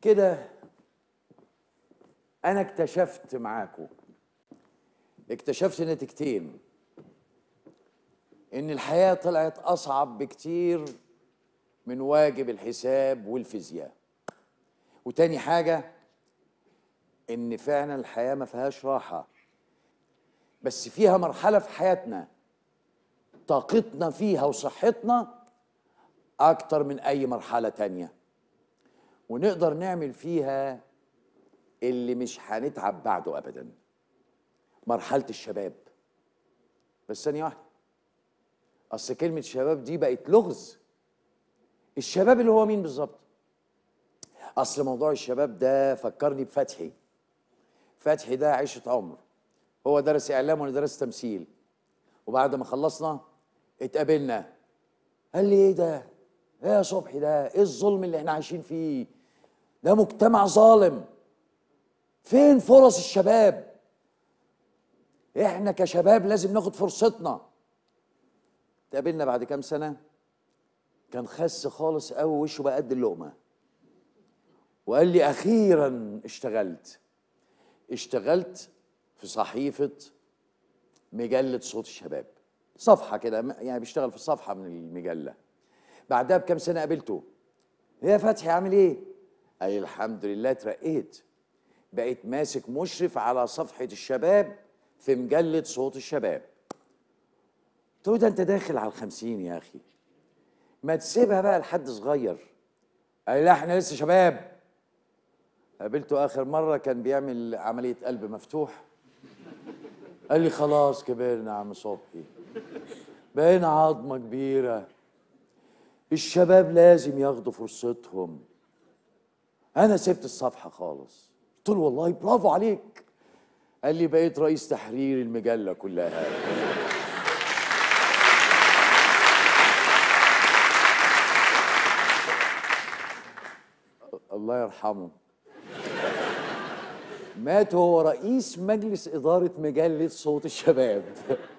كده انا اكتشفت معاكم اكتشفت نتيجتين ان الحياه طلعت اصعب بكتير من واجب الحساب والفيزياء وتاني حاجه ان فعلا الحياه ما فيهاش راحه بس فيها مرحله في حياتنا طاقتنا فيها وصحتنا اكتر من اي مرحله تانيه ونقدر نعمل فيها اللي مش هنتعب بعده ابدا مرحله الشباب بس ثانيه واحده اصل كلمه شباب دي بقت لغز الشباب اللي هو مين بالظبط اصل موضوع الشباب ده فكرني بفتحي فتحي ده عيشه عمر هو درس اعلام وانا درست تمثيل وبعد ما خلصنا اتقابلنا قال لي ايه ده ايه يا صبحي ده ايه الظلم اللي احنا عايشين فيه ده مجتمع ظالم فين فرص الشباب احنا كشباب لازم ناخد فرصتنا اتقابلنا بعد كام سنه كان خس خالص قوي وشه بقى قد اللقمه وقال لي اخيرا اشتغلت اشتغلت في صحيفه مجله صوت الشباب صفحه كده يعني بيشتغل في صفحه من المجله بعدها بكام سنه قابلته ايه يا فتحي عامل ايه قال لي الحمد لله اترقيت بقيت ماسك مشرف على صفحه الشباب في مجله صوت الشباب قلت له ده انت داخل على الخمسين يا اخي ما تسيبها بقى لحد صغير قال لي لا احنا لسه شباب قابلته اخر مره كان بيعمل عمليه قلب مفتوح قال لي خلاص كبرنا يا عم صبحي بقينا عظمه كبيره الشباب لازم ياخدوا فرصتهم انا سبت الصفحه خالص قلت له والله برافو عليك قال لي بقيت رئيس تحرير المجله كلها الله يرحمه مات هو رئيس مجلس إدارة مجلة صوت الشباب